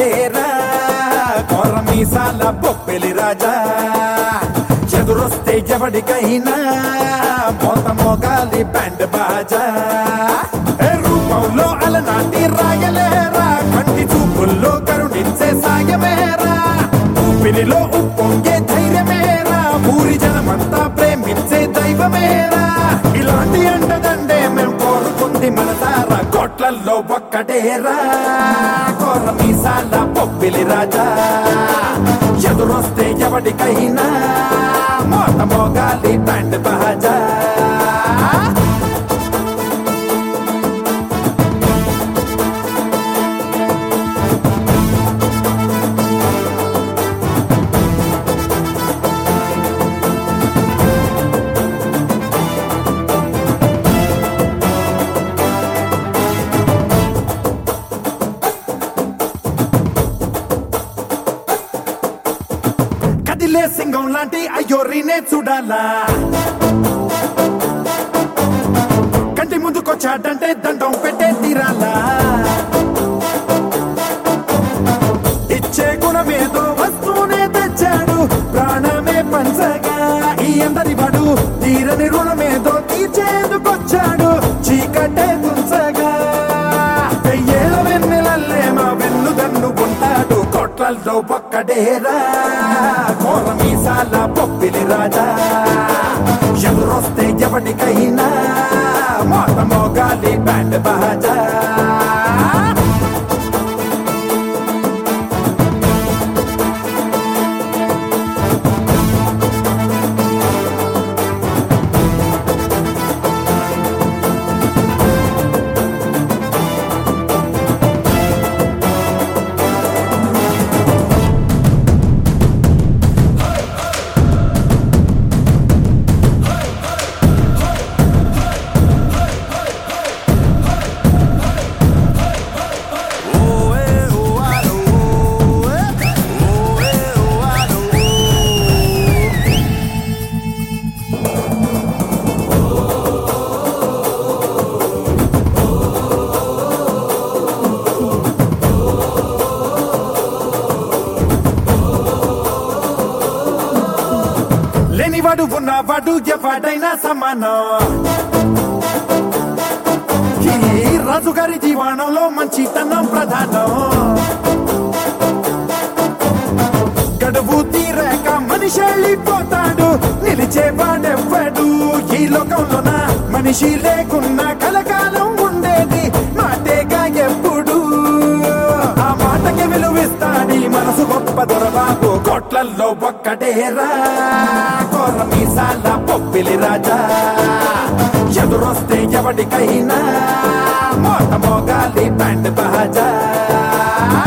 ఒక్కటేరా కొర మీసాల బొప్పెలి రాజా ఎదురొస్తే ఎవడికైనా మోత మోగాలి బ్యాండ్ బాజా ఏ రూపంలో అలనాటి రాయలేరా కంటి చూపుల్లో కరుణించే సాయమేరా ఊపిరిలో ఉప్పొంగే ధైర్యమేరా ఊరి జనమంతా ప్రేమించే దైవమేరా ఇలాంటి అండదండే మేం కోరుకుంది మన తార కోట్లల్లో ఒక్కటేరా కోర మీసాల పొప్పిలి రాజా ఎదురొస్తే ఎవడికైనా మోత మోగాలి బ్యాండ్ బాజా కదిలే సింగం లాంటి అయ్యోరినే చూడాలా కంటి ముందుకొచ్చాడంటే దండం పెట్టే తీరాలా ఇచ్చే గుణమేదో వస్తూనే తెచ్చాడు ప్రాణమే పంచగా ఈ అందరి వాడు తీరని రుణమేదో తీర్చేందుకొచ్చాడు చీకటే తుంచగా వెయ్యేల వెన్నెలల్లే మా వెన్నుదన్ను ఉంటాడు కొట్లల్లో ఒక్కడేరా కోర మీసాల పొప్పిలి రాజా ఎదురొస్తే ఎవడికైనా మోత మోగాలి బ్యాండ్ బాజా లేనివాడు ఉన్నవాడు ఎవడైనా సమానం ఈ రాజుగారి జీవనంలో మంచితనం ప్రధానం గడువు తీరాక మనిషి వెళ్ళిపోతాడు నిలిచేవాడెవ్వడు ఈ లోకంలోన మనిషి లేకున్నా కలకాలం ఉండేది మాటేగా ఎప్పుడు ఆ మాటకి విలువిస్తాడి మనసు గొప్ప దొరబాబు కోట్లల్లో ఒక్కటేరా కోర మీసాల పొప్పిలి రాజా ఎదురొస్తే ఎవడికైనా మోత మోగాలి బ్యాండ్ బాజా